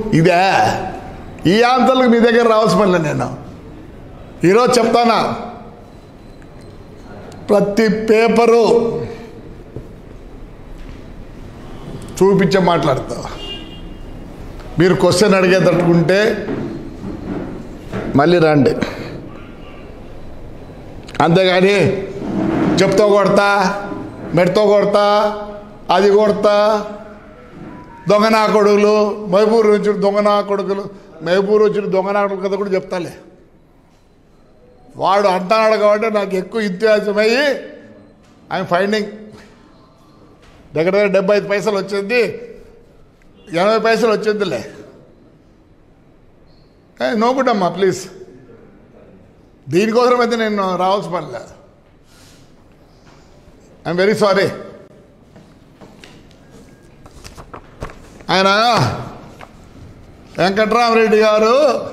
ఇదే ఈ ఆన్సర్లకు మీ దగ్గర రావాల్సిన పనిలే నేను ఈరోజు చెప్తానా ప్రతి పేపరు చూపించే మాట్లాడతా మీరు క్వశ్చన్ అడిగేటట్టుకుంటే మళ్ళీ రండి అంతేగాని చెప్తో కొడతా మెడతో కొడతా అది కొడతా దొంగ నా కొడుకులు మహబూర్ నుంచి దొంగ నా కొడుకులు మహబూర్ వచ్చిన దొంగ నా కొడుకు కథ కూడా చెప్తాలే వాడు అంటున్నాడు కాబట్టి నాకు ఎక్కువ ఇత్యాసమయ్యి ఐఎమ్ ఫైండింగ్ దగ్గర దగ్గర డెబ్బై ఐదు పైసలు వచ్చింది ఎనభై పైసలు వచ్చిందిలే నోకుడమ్మా ప్లీజ్ దీనికోసం అయితే నేను రావాల్సిన పనిలే ఐఎమ్ వెరీ సారీ ఆయన వెంకట్రామరెడ్డి గారు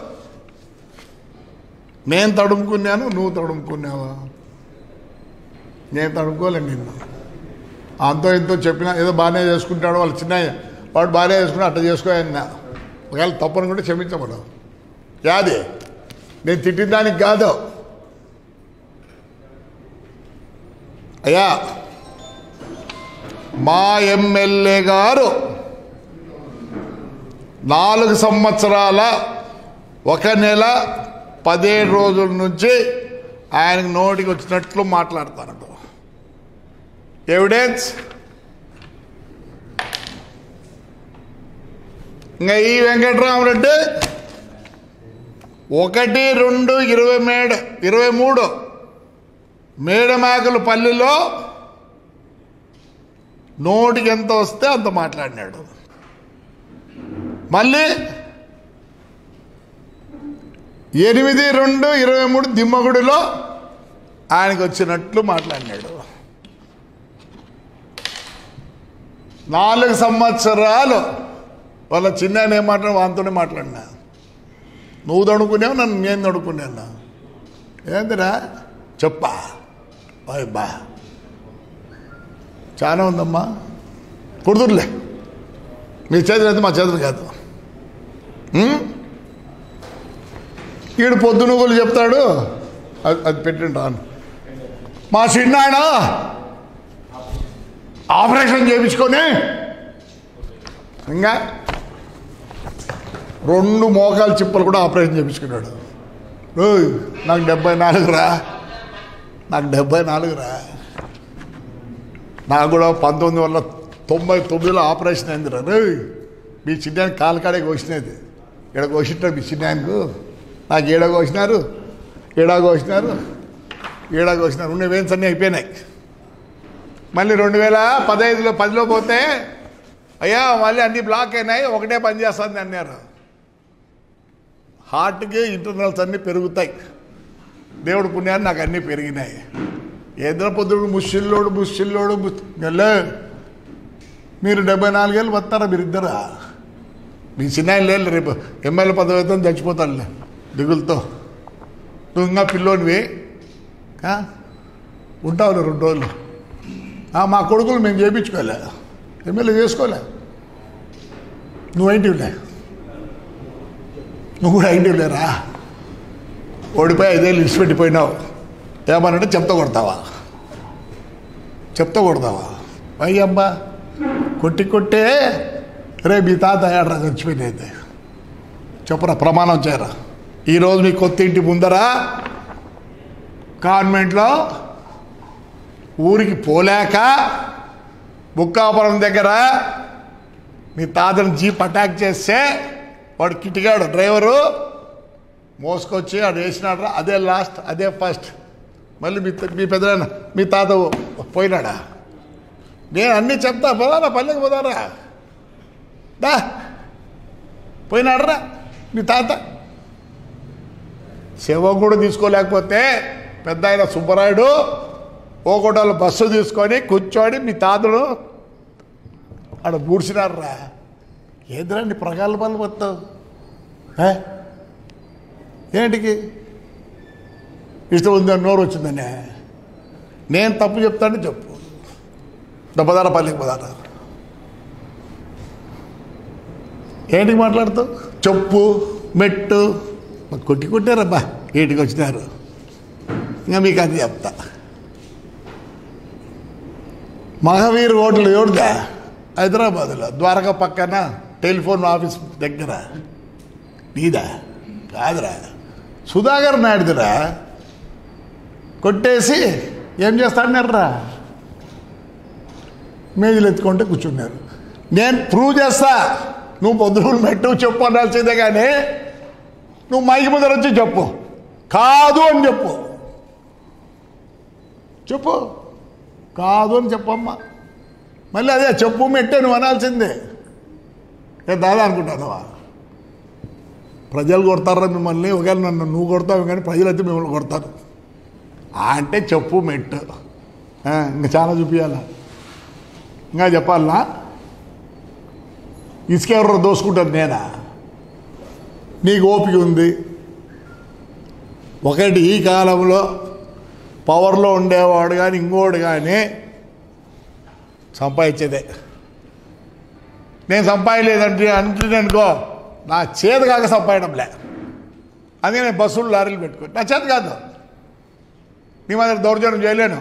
నేను తడుముకున్నాను నువ్వు తడుముకున్నావా నేను తడుముకోలేను నిన్ను అంతో ఇంతో చెప్పినా ఏదో బాగానే చేసుకుంటాడు వాళ్ళు చిన్న వాడు బాగానే చేసుకుని అట్లా చేసుకోయన్న ఒకవేళ తప్పని కూడా క్షమించమను యాది నేను తిట్టిన దానికి కాదు అయ్యా మా ఎమ్మెల్యే గారు నాలుగు సంవత్సరాల ఒక నెల పదిహేడు రోజుల నుంచి ఆయనకు నోటికి వచ్చినట్లు మాట్లాడతారు ఎవిడెన్స్ ఇంకా ఈ వెంకట్రామరెడ్డి ఒకటి రెండు ఇరవై మేడ ఇరవై మూడు మేడమాకుల పల్లిలో నోటికి ఎంత వస్తే అంత మాట్లాడినాడు మళ్ళీ ఎనిమిది రెండు ఇరవై మూడు దిమ్మగుడిలో ఆయనకు వచ్చినట్లు మాట్లాడినాడు నాలుగు సంవత్సరాలు వాళ్ళ చిన్న ఆయన ఏం మాట్లాడు వాంతోనే మాట్లాడినా నువ్వు తడుకున్నావు నన్ను నేను తడుకున్నాను ఏందిరా చెప్పా బాయ్ బా చాలా ఉందమ్మా కుడుతుర్లే మీ చేతులు అయితే మా చేతులు కాదు ఉం? ఈడు పొద్దు నువ్వులు చెప్తాడు అది అది పెట్టిండు రాను మా చిన్న ఆయన ఆపరేషన్ చేయించుకొని ఇంకా రెండు మోకాలు చిప్పలు కూడా ఆపరేషన్ చేయించుకున్నాడు ఓయ్ నాకు డెబ్బై నాలుగు రా నాకు డెబ్బై నాలుగు రా నాకు కూడా పంతొమ్మిది వందల తొంభై తొమ్మిదిలో ఆపరేషన్ అయింది రా రేయ్, మీ చిన్నాయన కాలకాడే కోసినది ఇక్కడ కోసినారు మీ చిన్నాయనకు నాకు ఏడ కోసినారు ఏడా కోసినారు ఏడా కోసినారు ఉన్న వేన్స్ అన్నీ అయిపోయినాయి మళ్ళీ రెండు వేల పదహైదులో పదిలో పోతే అయ్యా మళ్ళీ అన్ని బ్లాక్ అయినాయి ఒకటే పని చేస్తుంది అన్నారు హార్ట్కి ఇంటర్నల్స్ అన్నీ పెరుగుతాయి దేవుడు పుణ్యాన్ని నాకు అన్నీ పెరిగినాయి ఏదో పొద్దుడు ముష్టిల్లోడు ముష్టిల్లోడు నెల్లే మీరు డెబ్బై నాలుగేళ్ళు వస్తారా మీరిద్దరా మీ చిన్న ఆయన లేదు రేపు ఎమ్మెల్యే పదవి అయితే చచ్చిపోతానులే దిగులతో నువ్వు ఇంకా పిల్లోనివి ఆ? ఉంటావులే రెండు రోజులు ఆ, మా కొడుకులు మేము చేయించుకోలే ఎమ్మెల్యే చేసుకోలే నువ్వు ఐంటివిలే నువ్వు కూడా ఐంటివిలేరా ఓడిపోయి ఐదేళ్ళు ఇచ్చి పెట్టిపోయినావు ఏమనంటే చెప్తా కొడతావా చెప్తా కొడతావా అయ్యబ్బా కొట్టి కొట్టే రే మీ తాత ఏడ్రా చచ్చిపోయినైతే చెప్పరా ప్రమాణం చేయరా ఈరోజు మీ కొత్త ఇంటి ముందరా కాన్వెంట్లో ఊరికి పోలేక బుక్కాపురం దగ్గర మీ తాతను జీప్ అటాక్ చేస్తే వాడు కిటికాడు డ్రైవరు మోసుకొచ్చి ఆడు వేసినాడు అదే లాస్ట్ అదే ఫస్ట్ మళ్ళీ మీ మీ పెద్దనాన్న మీ తాత పోయినాడా నేను అన్నీ చెప్తా పోదారా పల్లెకి పోదారా దా పోయినాడరా మీ తాత శవం కూడా తీసుకోలేకపోతే పెద్ద ఆయన సుబ్బరాయుడు ఓకోటలో బస్సు తీసుకొని కూర్చొని మీ తాతను ఆడ బూడ్చినారా ఏదిరండి ప్రగల్భాలు మొత్తం ఏ? ఏంటికి ఇష్టం ఉందని నోరు వచ్చిందనే నేను తప్పు చెప్తాను చెప్పు దెబ్బదార పల్లికి పదార ఏంటికి మాట్లాడుతావు చెప్పు మెట్టు మరి కొట్టి కొట్టారబ్బా ఏంటికి వచ్చినారు ఇంకా మీకు అది చెప్తా మహావీర్ హోటల్ ఎవరిదా హైదరాబాద్లో ద్వారకా పక్కన టెలిఫోన్ ఆఫీస్ దగ్గర నీదా కాదురా సుధాకర్ నాయుడుదిరా కొట్టేసి ఏం చేస్తాడన్నారా మేజులు ఎత్తుకుంటే కూర్చున్నారు నేను ప్రూవ్ చేస్తా నువ్వు పొద్దున పెట్టు చెప్పు అనాల్సిందే కానీ నువ్వు మైకి ముందర వచ్చి చెప్పు కాదు అని చెప్పు చెప్పు కాదు అని చెప్పమ్మా మళ్ళీ అదే చెప్పు మెట్టే నువ్వు అనాల్సిందే ఏ దాదా అనుకుంటానవా ప్రజలు కొడతారా మిమ్మల్ని ఒకవేళ నన్ను నువ్వు కొడతావు కానీ ప్రజలు అయితే మిమ్మల్ని కొడతారు ఆ అంటే చెప్పు మెట్టు ఆ, ఇంకా చాలా చూపించాలా ఇంకా చెప్పాలనా ఇసుక ఎవరు దోసుకుంటారు నేనా నీకు ఓపిక ఉంది ఒకటి ఈ కాలంలో పవర్లో ఉండేవాడు కానీ ఇంకోడు కానీ సంపాదించేదే నేను సంపాదలేదంటే అంటే అనుకో నా చేత కాక సంపాదడంలే అందుకే నేను బస్సులు లారీలు పెట్టుకో నా చేత కాదు నీ మాదిరి దౌర్జన్యం చేయలేను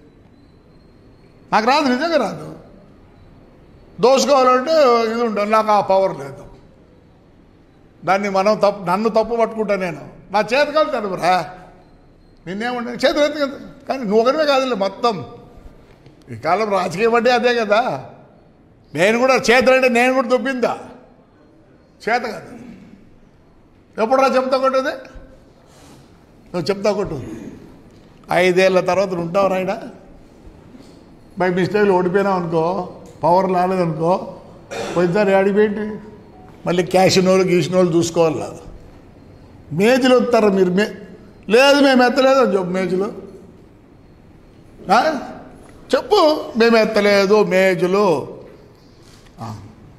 నాకు రాదు నిజంగా రాదు దోసుకోవాలంటే ఇది ఉండదు నాకు ఆ పవర్ లేదు దాన్ని మనం తప్పు నన్ను తప్పు పట్టుకుంటా నేను నా చేతి కాదు తడుపురా నిన్నేముండే చేతులు ఎత్తు కదా కానీ నువ్వు ఒకరివే కాదులే మొత్తం ఈ కాలం రాజకీయం అంటే అదే కదా నేను కూడా చేతులంటే నేను కూడా దొబ్బిందా చేత కాదు ఎప్పుడురా చెప్తా కొట్టేది నువ్వు చెప్తా కొట్టు ఐదేళ్ల తర్వాత నువ్వు ఉంటావు రాయడా బై మిస్టేక్లు ఓడిపోయినావు అనుకో పవర్ రాలేదనుకో పోయినసారి ఆడిపోయింది మళ్ళీ క్యాషినోళ్ళు గీసినోళ్ళు చూసుకోవాలి లేదు మేజులు వస్తారా మీరు మే లేదు మేము ఎత్తలేదు అని చెప్పు మేజులు ఆ? చెప్పు మేము ఎత్తలేదు మేజులు ఆ.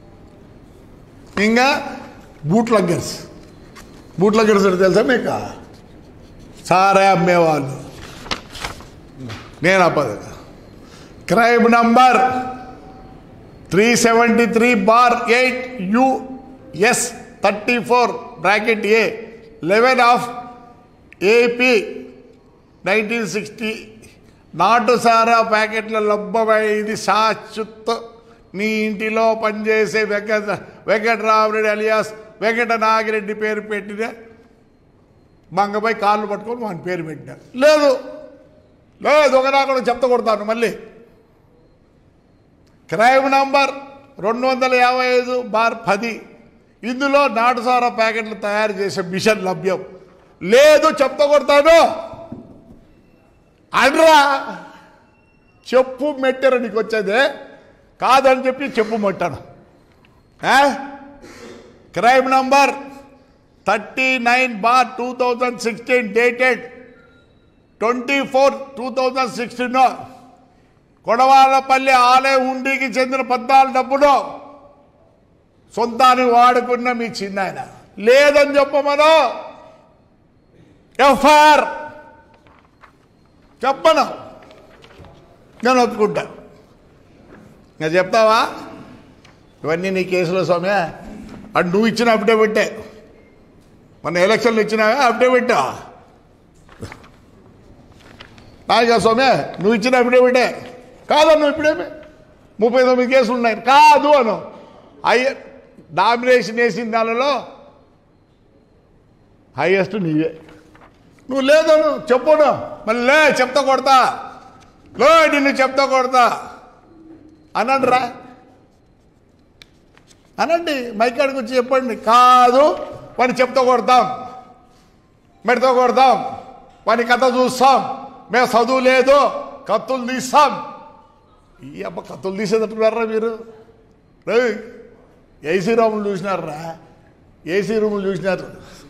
ఇంకా బూట్ లగ్గర్స్ బూట్ లగ్గర్స్ అంటే తెలుసా మీకు సారే అమ్మేవాళ్ళు నేను అప్పదు crime number three seventy three bar eight US thirty four bracket A eleven of AP nineteen sixty నాటు సారా ప్యాకెట్ల లభ్యమైంది శాశ్వత నీ ఇంటిలో పనిచేసే వెంకట వెంకటరామరెడ్డి అలియాస్ వెంకట నాగిరెడ్డి పేరు పెట్టిన మంగపై కాళ్ళు పట్టుకొని వాని పేరు పెట్టిన లేదు లేదు ఒక కూడా చెప్త కొడతాను మళ్ళీ క్రైమ్ నంబర్ రెండు వందల యాభై ఐదు బార్ పది ఇందులో నాటుసారా ప్యాకెట్లు తయారు చేసే మిషన్ లభ్యం లేదు చెప్త కొడతాను అనరా చెప్పు మెట్టారు నీకు వచ్చేదే కాదని చెప్పి చెప్పు మెట్టాను crime number thirty nine bar two thousand sixteen dated twenty four two thousand sixteen Kodavallapalli ఆలయ ఉండికి చెందిన పద్నాలుగు డబ్బులు సొంతాన్ని వాడుకున్న మీ చిన్నాయన లేదని చెప్పమను ఎఫ్ఐఆర్ చెప్పను నేను ఒప్పుకుంటా ఇంకా చెప్తావా ఇవన్నీ నీ కేసులో స్వామి అటు నువ్వు ఇచ్చిన అప్పుడే పెట్టే మన ఎలక్షన్లు ఇచ్చినావా అప్పుడే పెట్టా నాయక స్వామి నువ్వు ఇచ్చిన అప్పుడే పెట్టే కాదన్ను ఇప్పుడేమి ముప్పై తొమ్మిది కేసులు ఉన్నాయి కాదు అను హయ్య డామినేషన్ వేసిన దానిలో హైయెస్ట్ నీవే నువ్వు లేదను చెప్పును మళ్ళీ లే చెప్తా కొడతా లో నిన్ను చెప్తా కొడతా అనండి రా అనండి మైకాడికి వచ్చి చెప్పండి కాదు వాడిని చెప్తా కొడతాం మెడతో కొడతాం వాని కథ చూస్తాం మేము చదువు లేదు కత్తులు తీస్తాం ఈ అబ్బ కత్తులు తీసేటట్టున్నారా మీరు రేయ్, ఏసీ రూములు చూసినారా ఏసీ రూములు చూసినారు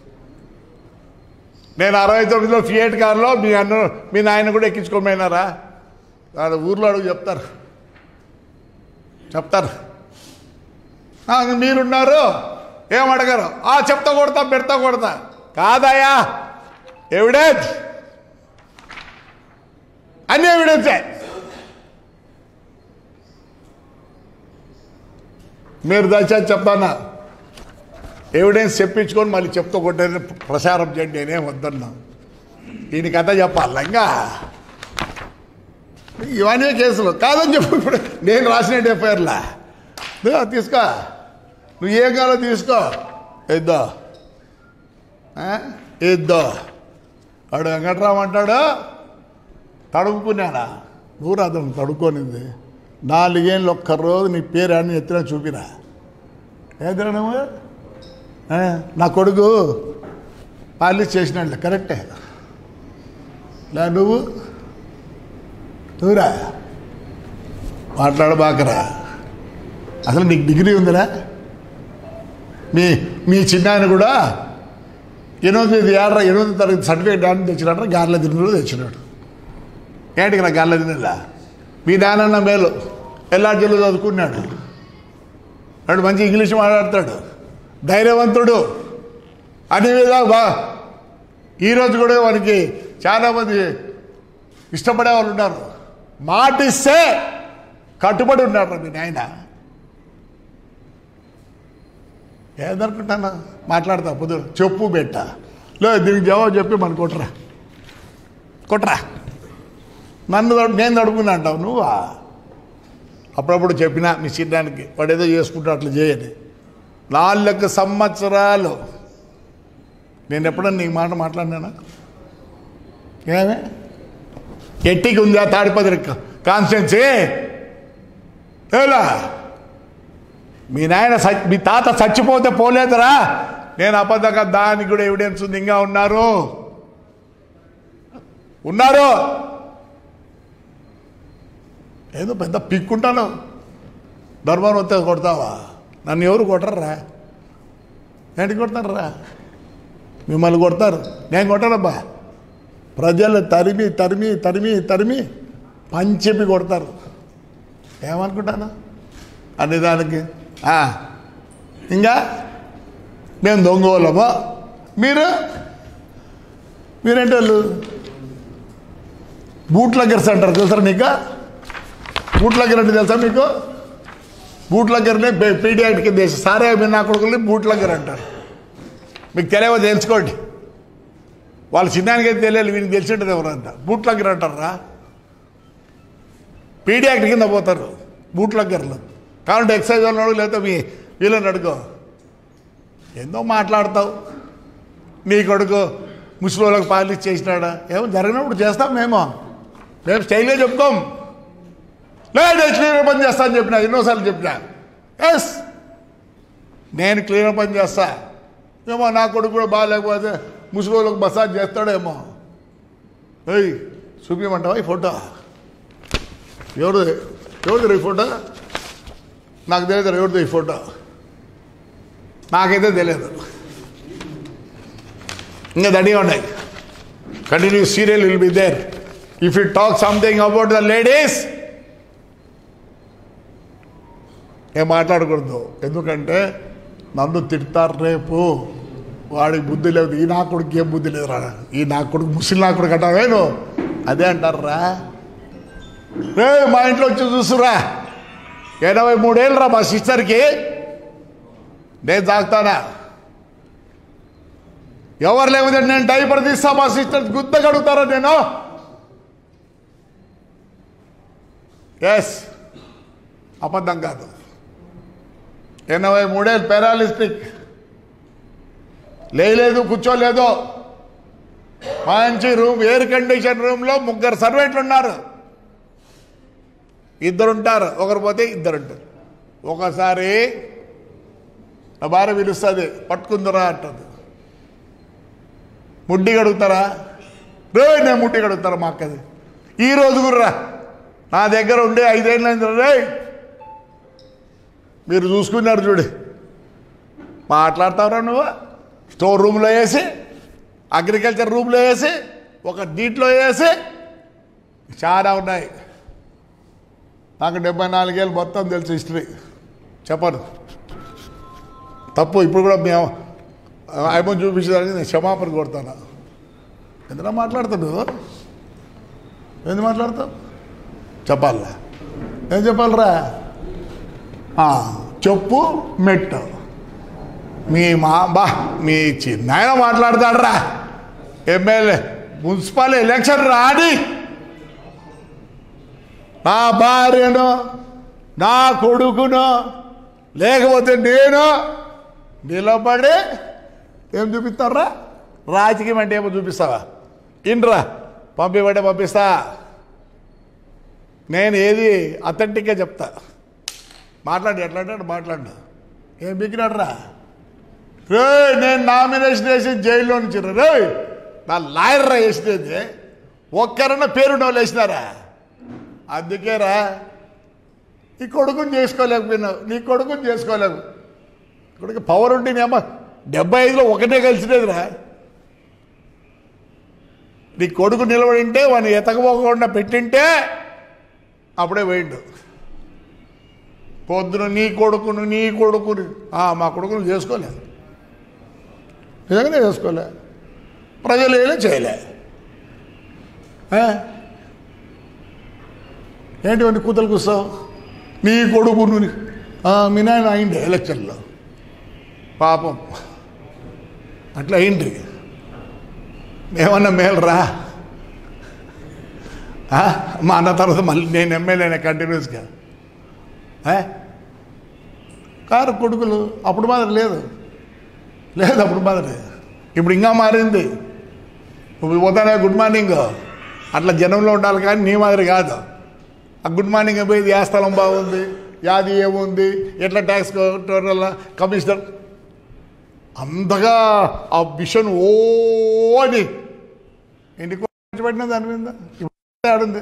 నేను అరవై తొమ్మిదిలో ఫియట్ కార్లో మీ అన్న మీ నాయన కూడా ఎక్కించుకొని పోయినారా ఆడ ఊర్లో అడుగు చెప్తారు చెప్తారు ఆ, మీరున్నారు ఏమడగరు ఆ చెప్తా కొడతా పెడతా కొడతా కాదయ్యా ఎవిడెన్స్ అన్ని ఎవిడెన్సే మీరు దయచేసి చెప్తానా ఎవిడెన్స్ చెప్పించుకొని మళ్ళీ చెప్తూ కొట్టేది ప్రచారం చేయండి నేనేం వద్దన్నా దీని కథ చెప్పాలి ఇంకా ఇవన్నీ కేసులు కాదని చెప్పు ఇప్పుడు నేను రాసిన ఎఫ్ఐఆర్లా ఇదిగో తీసుకో నువ్వు ఏం కావాలో తీసుకో ఇద్దో ఇద్దో వాడు వెంకట్రావు అంటాడు తడుపుకున్నాడా నువ్వు అతను తడుక్కొనింది నాలుగేళ్ళు ఒక్క రోజు నీ పేరు అని ఎత్తినా చూపిరా ఏదిరా నువ్వు ఆ, నా కొడుకు పాలిష్ చేసినాడు కరెక్టే లే నువ్వు నువ్వురా మాట్లాడబాకరా అసలు నీకు డిగ్రీ ఉందిరా మీ మీ చిన్నాయన కూడా ఎనిమిది ఏడరా ఎనిమిది తరగతి సర్టిఫికేట్ డాన్స్ తెచ్చినాడు గార్ల తిన్నాడు తెచ్చినాడు ఏంటికి నా గార్ల తిన్నలా మీ నాన్న మేలు ఎల్లార్జీలో చదువుకున్నాడు వాడు మంచి ఇంగ్లీష్ మాట్లాడతాడు ధైర్యవంతుడు అన్ని విధాలు బా ఈరోజు కూడా వానికి చాలామంది ఇష్టపడే వాళ్ళు ఉన్నారు మాటిస్తే కట్టుబడి ఉన్నాడు మీ నాయన ఏదనుకుంటాను మాట్లాడతా పొద్దు చెప్పు బెట్ట లే దీనికి జవాబు చెప్పి మన కొట్రా కొట్రా నన్ను తడు- నేను తడుపుకున్నా అంటావు నువ్వా అప్పుడప్పుడు చెప్పినా మీ చిన్నానికి వాడు ఏదో చేసుకుంటా అట్లా చేయని నాలుగు సంవత్సరాలు నేను ఎప్పుడన్నా నీ మాట మాట్లాడినానా ఏమే ఎట్టికి ఉందా తాడిపత్రి కాన్స్టిట్యున్సీ ఏలా మీ నాయన సచ్- మీ తాత చచ్చిపోతే పోలేదురా నేను అబద్ధంగా దానికి కూడా ఎవిడెన్స్ ఉంది ఇంకా ఉన్నారు ఉన్నారు ఏదో పెద్ద పిక్కుంటాను ధర్మం వస్తే కొడతావా నన్ను ఎవరు కొట్టరా ఏంటి కొడతారా మిమ్మల్ని కొడతారు నేను కొట్టానబ్బా ప్రజలు తరిమి తరిమి తరిమి తరిమి పంచెప్పి కొడతారు ఏమనుకుంటాను అన్ని దానికి ఆ, ఇంకా మేము దొంగోళ్ళము మీరు మీరేంటి వాళ్ళు బూట్లగ్గర్స్ అంటారు తెలుసా నీకు బూట్లగ్గర్ అంటే తెలుసా మీకు బూట్లగ్గర్నే పీడియాట్ కింద వేసి సారే మీ నా కొడుకుల్ని బూట్లగ్గర్ అంటారు మీకు తెలియవో తెలుసుకోండి వాళ్ళ చిన్నానికి అయితే తెలియాలి వీనికి తెలిసింటుంది ఎవరంట బూట్లగ్గర్ అంటారా పీడియాక్ట్ కింద పోతారు బూట్లగ్గర్లు కాబట్టి ఎక్సైజ్ వాళ్ళని లేకపోతే మీ వీళ్ళని అడుగు ఏందో మాట్లాడతావు నీ కొడుకు ముసలిళ్ళకి పాలిష్ చేసినాడా ఏమో జరిగినప్పుడు చేస్తాం మేము మేము స్టైల్గా చెప్తాం లేదు క్లీనర్ పని చేస్తా అని చెప్పిన ఎన్నోసార్లు చెప్పిన ఎస్ నేను క్లీనర్ పని చేస్తా ఏమో నా కొడుకు కూడా బాగాలేకపోతే ముసలిళ్ళకి మసాజ్ చేస్తాడేమో ఏయ్ చూపించమంటావా ఈ ఫోటో ఎవరు ఎవరిది ఈ ఫోటో నాకు తెలియదు ఎవరిది ఈ ఫోటో నాకైతే తెలియదు ఇంకా దడిగా ఉన్నాయి continue serial will be there if you talk something about the ladies ఏం మాట్లాడకూడదు ఎందుకంటే నన్ను తిడతారు రేపు వాడికి బుద్ధి లేదు ఈ నా కొడుకు ఏం బుద్ధి లేదు రా ఈ నా కొడుకు ముస్లిం నా కొడుకు అంటావే నువ్వు అదే అంటారా రే మా ఇంట్లో వచ్చి చూసురా ఎనభై మూడేళ్ళు రా మా సిస్టర్కి నేను తాగుతానా ఎవరు లేకపోతే నేను డైపర్ తీస్తా మా సిస్టర్ గుద్ద కడుగుతారా నేను ఎస్ అబద్ధం కాదు ఎనభై మూడేళ్ళు పెరాలిస్టిక్ లేలేదు కూర్చోలేదు మంచి రూమ్ ఎయిర్ కండిషన్ రూమ్లో ముగ్గురు సర్వెంట్లు ఉన్నారు ఇద్దరు ఉంటారు ఒకరు పోతే ఇద్దరు ఉంటారు ఒకసారి నా భార్య పిలుస్తుంది పట్టుకుందరా అంటుంది ముడ్డి కడుగుతారా రే నేను ముడ్డి కడుగుతారా మా అక్కది ఈ రోజు గుర్రా నా దగ్గర ఉండే ఐదేళ్ళు రే మీరు చూసుకున్నారు చూడు మాట్లాడతావురా నువ్వు స్టోర్ రూమ్లో వేసి అగ్రికల్చర్ రూమ్లో వేసి ఒక నీటిలో వేసి చాలా ఉన్నాయి నాకు డెబ్బై నాలుగేళ్ళు మొత్తం తెలుసు హిస్టరీ చెప్పను తప్పు ఇప్పుడు కూడా మేము ఆయమ చూపించడానికి నేను క్షమాపణ కొడతాను ఎందుకు మాట్లాడుతాడు ఎందుకు మాట్లాడతావు చెప్పాలా ఏం చెప్పాలరా ఆ, చెప్పు మెట్టు మీ మా బా మీ చిన్నాయన మాట్లాడతాడరా ఎమ్మెల్యే మున్సిపల్ ఎలక్షన్ రాని నా భార్యను నా కొడుకును లేకపోతే నేను నిలబడి ఏం చూపిస్తారా రాజకీయం అంటే ఏమో చూపిస్తావా ఇండ్రా పంపివ్వంటే పంపిస్తా నేను ఏది అథెంటిక్గా చెప్తా మాట్లాడు ఎట్లా అంటాడు మాట్లాడు ఏం బిగినాడు రా రే నేను నామినేషన్ వేసి జైల్లో నుంచి రే నా లాయర్ రా వేసినది ఒక్కరన్నా పేరు వాళ్ళు వేసినారా అందుకేరా నీ కొడుకుని చేసుకోలేకపోయినావు నీ కొడుకుని చేసుకోలేవు కొడుకు పవర్ ఉంటేనేమో డెబ్బై ఐదులో ఒకటే కలిసినదిరా నీ కొడుకు నిలబడింటే వాడిని ఎతకపోకుండా పెట్టింటే అప్పుడే పోయిండు పొద్దున నీ కొడుకును నీ కొడుకుని ఆ, మా కొడుకును చేసుకోలే నిజంగానే చేసుకోలే ప్రజలు ఏలే చేయలే ఆ? ఏంటి వాడిని కూతలు కూస్తావు నీ కొడుకును నీ- ఆ, మీ నాయన అయిండే ఎలక్షన్లో పాపం అట్లా అయింది ఏమన్నా మేలరా ఆ? మా అన్న తర్వాత మళ్ళీ నేను ఎమ్మెల్యేనే కంటిన్యూస్గా ఏ? కారు కొడుకులు అప్పుడు మాదిరి లేదు లేదు అప్పుడు మాదిరి ఇప్పుడు ఇంకా మారింది ఇప్పుడు పోతానే గుడ్ మార్నింగ్ అట్లా జనంలో ఉండాలి కానీ నీ మాదిరి కాదు ఆ గుడ్ మార్నింగ్ పోయి ఏ స్థలం బాగుంది యాది ఏముంది ఎట్లా ట్యాక్స్ కమిషనర్ అంతగా ఆ విషన్ ఓ అని ఇంటికి ఖర్చు పెట్టినా దాని మీద ఇప్పుడు ఆడుంది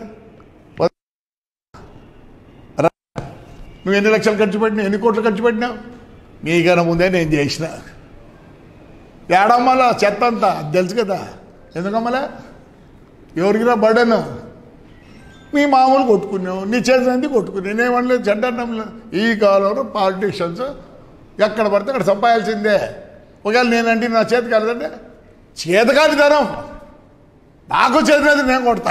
రా. నువ్వు ఎన్ని లక్షలు ఖర్చు పెట్టినావు ఎన్ని కోట్లు ఖర్చు పెట్టినావు నీకన్నా ముందే నేను చేసిన ఏడమ్మలా చెత్త అంతా అది తెలుసు కదా ఎందుకమ్మలా ఎవరికి రా బర్డన్ మీ మామూలు కొట్టుకున్నావు నీ చేసినందుకు కొట్టుకున్నావు నేనేమనలేదు చెడ్డ అనలేదు. ఈ కాలంలో పాలిటీషియన్స్ ఎక్కడ పడితే అక్కడ సంపాదించిందే ఒకవేళ నేనంటే నా చేతి కాలేదంటే చేత కాదు ధనం నాకు చేతినది నేను కొడతా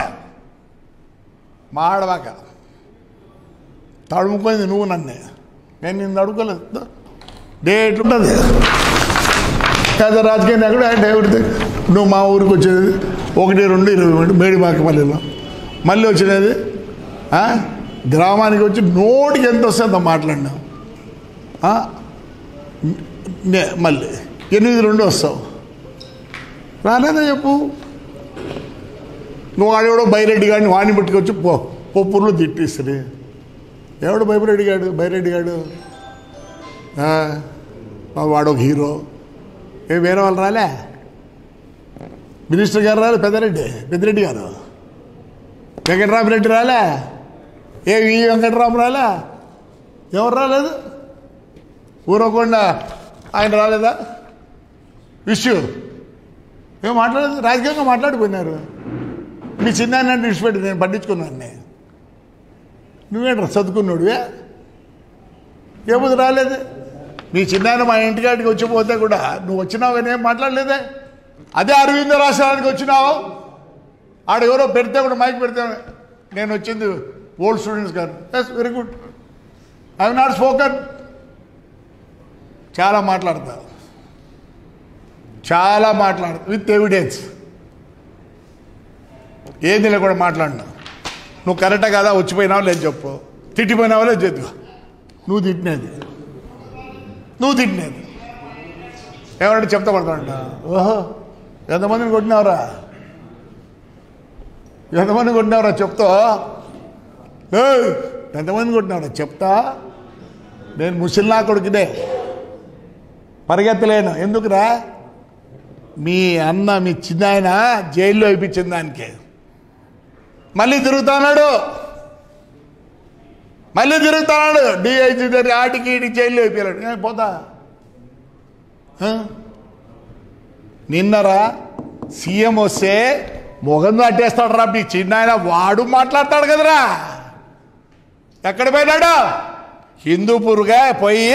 మాడవాక తడుముకుంది నువ్వు నన్నే నేను నిన్ను అడుగుకోలేదు డేట్ ఉంటుంది కాదు రాజకీయ నాయకుడు ఆయన ఎవరిది నువ్వు మా ఊరికి వచ్చేది ఒకటి రెండు ఇరవై రెండు మేడిమాకపల్లిలో మళ్ళీ వచ్చినది ఆ? గ్రామానికి వచ్చి నోటికి ఎంత వస్తే అంత మాట్లాడినావు ఆ? నే- మళ్ళీ ఎనిమిది రెండు వస్తావు రాలేదా చెప్పు నువ్వు ఆడెవడో బైరెడ్డి గాడిని వాడిని పట్టుకొచ్చి పో పొప్పుర్లు తిట్టిస్తుంది ఎవడు బైరెడ్డి గాడు బైరెడ్డి గాడు ఆ, వాడు ఒక హీరో ఏ వేరే వాళ్ళు రాలే మినిస్టర్ గారు రాలే పెద్దరెడ్డి పెద్దిరెడ్డి గారు వెంకటరామరెడ్డి రాలే ఏ వి వెంకటరామ రాలే ఎవరు రాలేదు ఊరకుండా ఆయన రాలేదా విషు ఏం మాట్లాడలేదు రాజకీయంగా మాట్లాడిపోయినారు మీ చిన్న విడిచిపెట్టి నేను పట్టించుకున్నాను నేను నువ్వేంట్రా చదువుకున్నాడువే ఏముంది రాలేదు నీ చిన్నాయన మా ఇంటికాడికి వచ్చిపోతే కూడా నువ్వు వచ్చినావు కానీ ఏం మాట్లాడలేదే అదే అరవింద రాష్ట్రానికి వచ్చినావు ఆడ ఎవరో పెడితే కూడా మైక్ పెడితే నేను వచ్చింది ఓల్డ్ స్టూడెంట్స్ గారు yes very good I not spoken చాలా మాట్లాడతా చాలా మాట్లాడతా విత్ ఎవిడెన్స్ ఏంది కూడా మాట్లాడినా నువ్వు కరెక్టా కదా వచ్చిపోయినావు లేదు చెప్పు తిట్టిపోయినావా లేదు చెప్పు నువ్వు తిట్టినది నువ్వు తిట్టినది ఏమంటే చెప్తా పడతాడంట ఓహో ఎంతమందిని కొట్టినావురా ఎంతమంది కొట్టినావురా చెప్తా ఏయ్, ఎంతమంది కొట్టినావురా చెప్తా నేను ముసిల్లా కొడుకునే పరిగెత్తలేను ఎందుకురా మీ అన్న మీ చిన్నాయన జైల్లో ఇప్పించిన దానికి మళ్ళీ తిరుగుతున్నాడు మళ్ళీ తిరుగుతున్నాడు డిఐజీ దగ్గర ఆటికి ఈటికి జైల్లో అయిపోయాడు నేను పోతా ఆ? నిన్నరా సీఎం వస్తే మొగం తట్టేస్తాడు రా మీ చిన్నాయన వాడు మాట్లాడతాడు కదరా ఎక్కడ పోయినాడు హిందూపూర్గా పోయి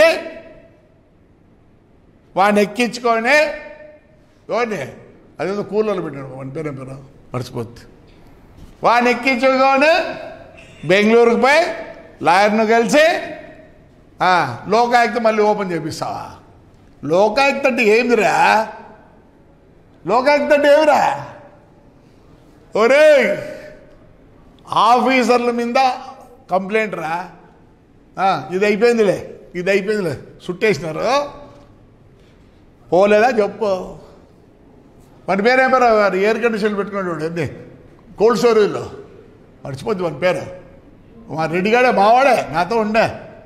వాడిని ఎక్కించుకొని ఎవరిని అదేదో కూలర్లు పెట్టాడు వాని పేరు ఏం పేరు మర్చిపోద్ది వాడిని ఎక్కించుకొని బెంగళూరుకు పోయి లాయర్ను కలిసి ఆ, లోకాయుక్త మళ్ళీ ఓపెన్ చేపిస్తావా లోకాయుక్త అంటే ఏందిరా లోకాయుక్త అంటే ఏమిరా ఒరే ఆఫీసర్ల మీద కంప్లైంట్ రా ఆ, ఇది అయిపోయిందిలే ఇది అయిపోయిందిలే సుట్టేసినారు పోలేదా చెప్పు మన పేరు ఏం పేరు వాడు ఎయిర్ కండిషన్ పెట్టుకున్నాడు ఏంది కోల్డ్ స్టోరేజ్లో మర్చిపోద్ది మన పేరు మా రెడ్డిగాడే మావాడే నాతో ఉండే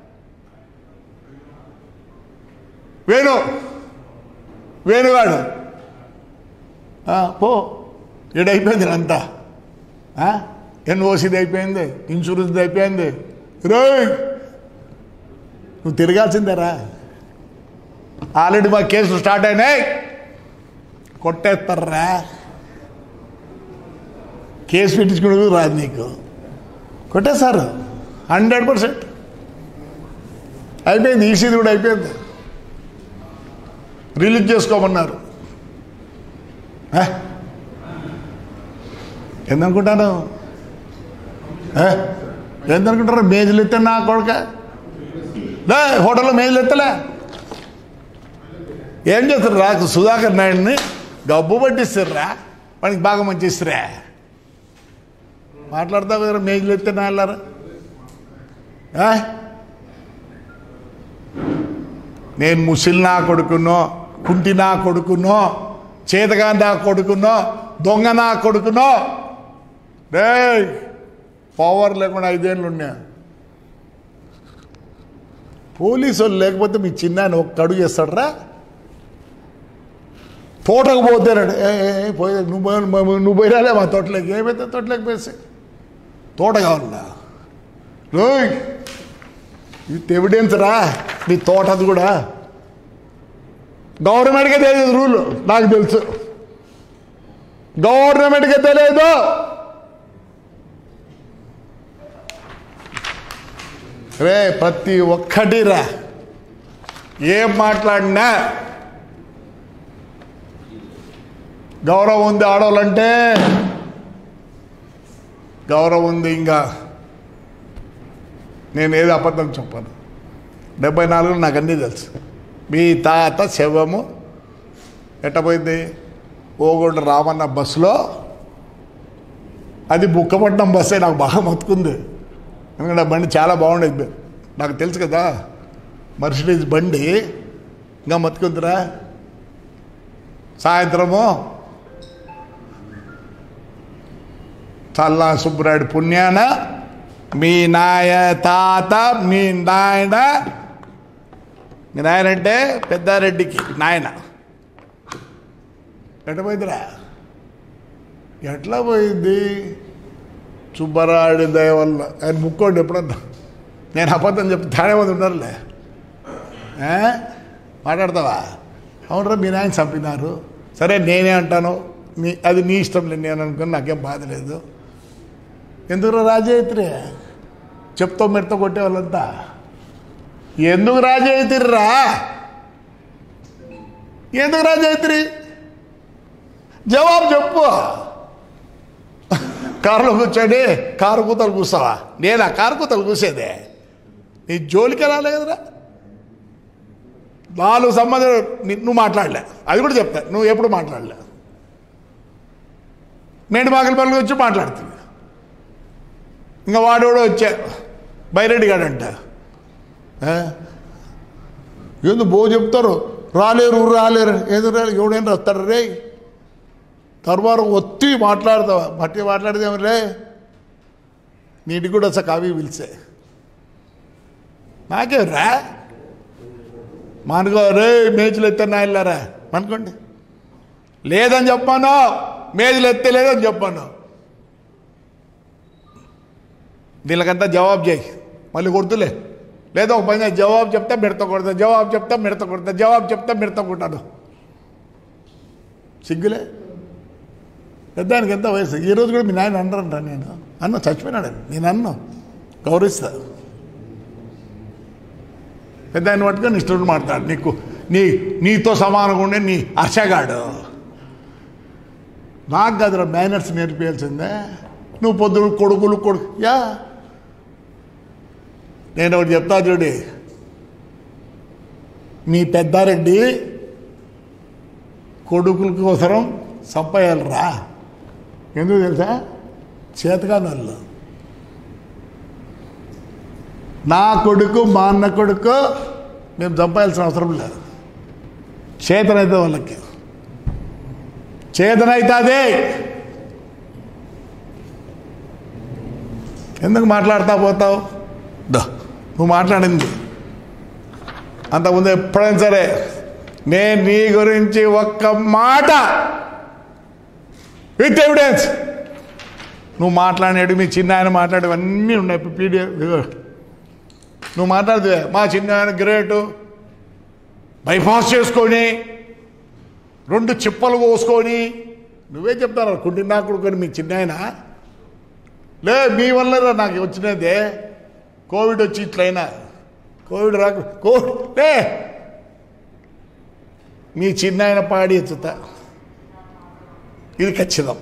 వేణు వేణుగాడు ఆ, పో ఈడైపోయింది అంతా ఎన్ఓసిది అయిపోయింది ఇన్సూరెన్స్ది అయిపోయింది రోయ్ నువ్వు తిరగాల్సిందేరా ఆల్రెడీ మా కేసులు స్టార్ట్ అయినాయి కొట్టేస్తారా కేసు పెట్టించుకునేది రాదు నీకు కొట్టేస్తారు హండ్రెడ్ పర్సెంట్ అయిపోయింది ఈసీది కూడా అయిపోయింది రిలీజ్ చేసుకోమన్నారు ఏ? ఏందనుకుంటాను ఏ? ఏందనుకుంటారు మేజులు ఎత్తే నా కొడుక లే హోటల్లో మేజులు ఎత్తలే ఏం చేస్తారు రా సుధాకర్ నాయుడిని గబ్బు పట్టిస్తారా వాడికి బాగా మంచి ఇస్తారా మాట్లాడతావు కదా మేజులు ఎత్తే నా వెళ్ళారా ఏ? నేను ముసిల్ నా కొడుకునో కుంటి నా కొడుకునో చేతగా నా కొడుకునో దొంగ నా కొడుకునో రే పవర్ లేకుండా ఐదేళ్ళు ఉన్నా పోలీసు వాళ్ళు లేకపోతే మీ చిన్నాన్ని ఒక్క అడుగు చేస్తాడరా తోటకు పోతేనాడు ఏ ఏ, ఏ, పోయి నువ్వు పోయి- నువ్వు నువ్వు పోయిరాలే మా తోటలోకి ఏమైతే తోటలోకి పోసి తోట కావాలా రోయ్ ఇది ఎవిడెన్స్ రా మీ తోటది కూడా గవర్నమెంట్కే తెలియదు రూల్ నాకు తెలుసు గవర్నమెంట్కే తెలియదు రే ప్రతి ఒక్కటి రా ఏం మాట్లాడినా గౌరవం ఉంది ఆడవాళ్ళంటే గౌరవం ఉంది ఇంకా నేను ఏది అబద్ధం చెప్పాను డెబ్బై నాలుగులో నాకు అన్నీ తెలుసు మీ తాత శవము ఎట్టపోయింది ఓగొండ రామన్న బస్సులో అది బుక్కపట్నం బస్సే నాకు బాగా మతుకుంది ఎందుకంటే ఆ బండి చాలా బాగుండేది నాకు తెలుసు కదా మర్సిడీస్ బండి ఇంకా మతుకుందిరా సాయంత్రము చల్లా సుబ్బరాయుడు పుణ్యాన మీ నాయ తాత మీ నాయన మీ నాయన అంటే పెద్దారెడ్డికి నాయన ఎట్లా పోయిందిరా ఎట్లా పోయింది సుబ్బరాయుడి దయ వల్ల ఆయన ముక్కోండి ఎప్పుడన్నా నేను అబద్ధం చెప్తే తానే మంది ఉన్నారులే ఏ? మాట్లాడతావా అవునరా మీ నాయన చంపినారు సరే నేనే అంటాను నీ అది నీ ఇష్టం లేదు నేను అనుకుని నాకేం బాధ లేదు ఎందుకు రాజయిత్రి చెప్తావు మెడతో కొట్టే వాళ్ళంతా ఎందుకు రాజయిత్రి రా ఎందుకు రాజయిత్రి జవాబు చెప్పు కారులో కూర్చోండి కారు కూతలు కూస్తావా నేనా కారు కూతలు కూసేదే నీ జోలికి రాలే కదరా నాలుగు సంబంధం ని- నువ్వు మాట్లాడలే అది కూడా చెప్తా నువ్వు ఎప్పుడు మాట్లాడలే నేను మాకలపల్లి వచ్చి మాట్లాడుతుంది ఇంకా వాడు కూడా వచ్చా బైరెడ్డి గాడంట ఆ? ఏందో బో చెప్తారు రాలేరు రాలేరు ఏదో రాలేరు ఎవడైనా వస్తాడు రే తర్వాత ఒత్తి మాట్లాడతావా బట్టి మాట్లాడితేమి రే నీటికి కూడా వచ్చా కావి పిలిచే నాకేం రా మనకో రే మేజులు ఎత్తే వెళ్ళారా అనుకోండి లేదని చెప్పాను మేజులు ఎత్తే లేదని చెప్పాను వీళ్ళకంతా జవాబు చేయి మళ్ళీ కొడుతులే లేదా ఒక పని చేయి, జవాబు చెప్తా మిడత కొడతా జవాబు చెప్తా మిడత కొడతా జవాబు చెప్తా మిడత కొట్టాను సిగ్గులే పెద్దానికి ఎంత వయసు ఈ రోజు కూడా మీ నాయన అనరంట నేను అన్న చచ్చిపోయినాడు నేను అన్న గౌరవిస్తా పెద్ద ఆయన పట్టుకొని ఇష్టం మాట్లాడు నీకు నీ నీతో సమానంగా ఉండే నీ హర్షగాడు నాకు కదరా మేనర్స్ నేర్పించాల్సిందే నువ్వు పొద్దున కొడుకులు కొడుకు యా నేను ఒకటి చెప్తా చూడి మీ పెద్దారెడ్డి కొడుకుల కోసరం సంపయాలరా ఎందుకు తెలుసా చేతకాని వాళ్ళు నా కొడుకు మా అన్న కొడుకు మేము చంపాల్సిన అవసరం లేదు చేతనైతే వాళ్ళకి చేతనైతుంది ఎందుకు మాట్లాడుతా పోతావు దా నువ్వు మాట్లాడింది అంతకుముందు ఎప్పుడైనా సరే నేను నీ గురించి ఒక్క మాట విత్ ఎవిడెన్స్ నువ్వు మాట్లాడేవి మీ చిన్న ఆయన మాట్లాడేవి అన్నీ ఉన్నాయి పీడిఎఫ్ నువ్వు మాట్లాడితే మా చిన్న ఆయన గ్రేటు బైపాస్ చేసుకొని రెండు చిప్పలు కోసుకొని నువ్వే చెప్తారు కుంటి నా కొడుకొని మీ చిన్న ఆయన లే మీ వల్ల నాకు వచ్చినదే కోవిడ్ వచ్చి ఇట్లయినా కోవిడ్ రాకు కోవిడ్ లే మీ చిన్న ఆయన పాడి ఎత్తుతా ఇది ఖచ్చితం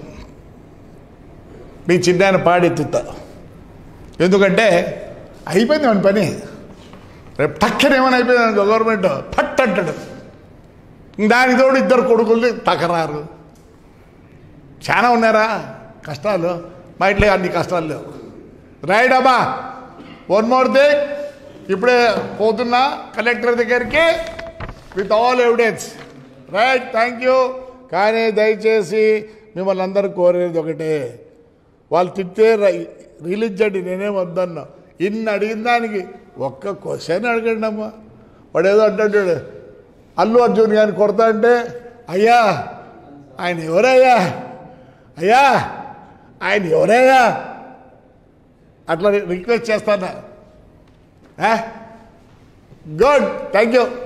మీ చిన్న ఆయన పాడి ఎత్తుతా ఎందుకంటే అయిపోయింది మన పని రేపు టక్కన ఏమైనా అయిపోయింది గవర్నమెంట్ పట్ అంటాడు దానికి తోడు ఇద్దరు కొడుకుల్ని తకరారు చాలా ఉన్నారా కష్టాలు మా ఇంట్లో అన్ని కష్టాలు లేవు రైట్ అమ్మా వన్ మోర్ థింగ్ ఇప్పుడే పోతున్నా కలెక్టర్ దగ్గరికి with all evidence right thank you కానీ దయచేసి మిమ్మల్ని అందరూ కోరేది ఒకటే వాళ్ళు తిట్టే రిలీజ్ చేయండి నేనేం వద్దన్నా ఇన్ని అడిగిన దానికి ఒక్క క్వశ్చన్ అడగండి అమ్మా వాడు ఏదో అంటాడు అల్లు అర్జున్ గారిని కొడతా అంటే అయ్యా ఆయన ఎవరయ్యా అయ్యా ఆయన ఎవరయ్యా అట్లా రిక్వెస్ట్ చేస్తానా గుడ్ థ్యాంక్ యూ